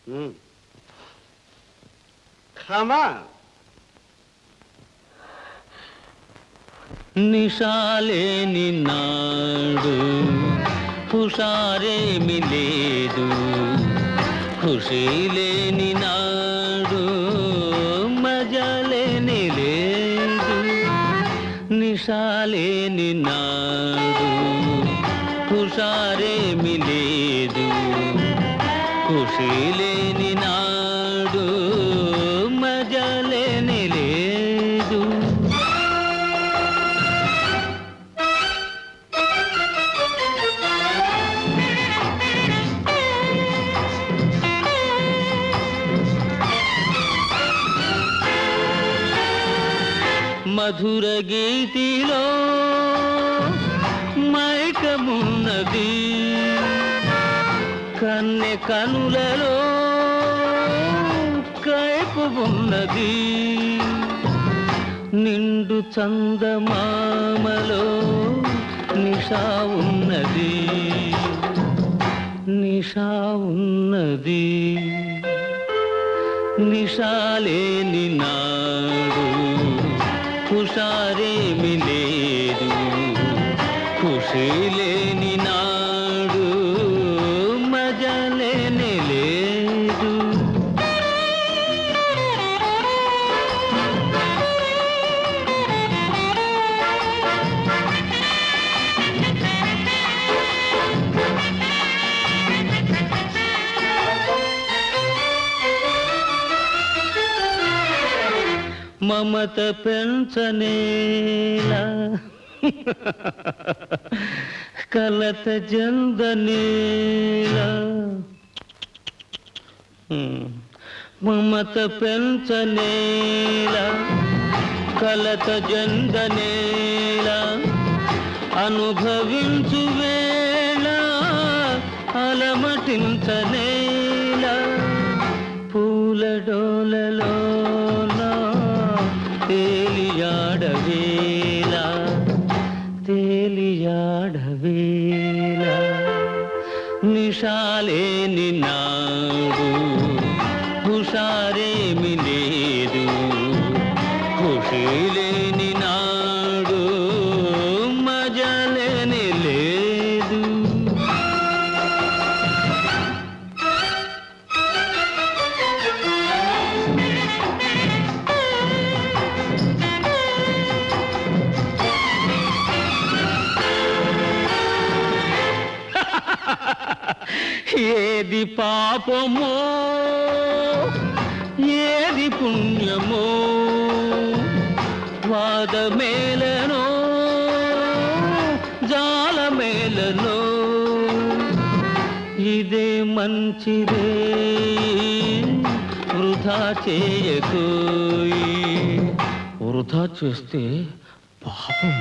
ఖమా నిషాలేని నాడు హుషారేమి లేదు ఖుషి లేని నాడు మజలేని లేదు నిషాలేని నాడు హుషారేమి లేదు ఖుషి లేని నాడు మజలేని లేదు మధుర గీతిలో మైకమున్నది కన్నె కనులలో కైపు ఉన్నది నిండు చందమామలో నిషా ఉన్నది నిషా ఉన్నది నిషాలేని నాడు హుషారేమి లేదు ఖుషి లేని నాడు మజలేని లేదు మమత పెంచనేలా కలత జందనేలా హ్మ్. మమత పెంచనేలా కలత జందనేలా అనుభవించు వేళ అలమటించనేలా పూల డోలలోన తేలియాడవేలా తేలియాడవేలా నిషాలేని నాడు హుషారేమి లేదు ఖుషి లేని నాడు మజలేని లేదు ఏది పాపమో ఏది పుణ్యమో వాదమేలనో జాలమేలనో ఇదే మంచిదే వృధా చేయకోయి వృధా చేస్తే పాపం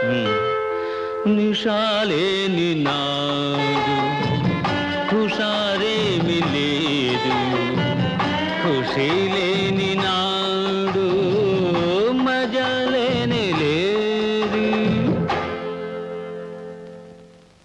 నిషాలేని నాడు హుషారేమి లేదు ఖుషి లేని నా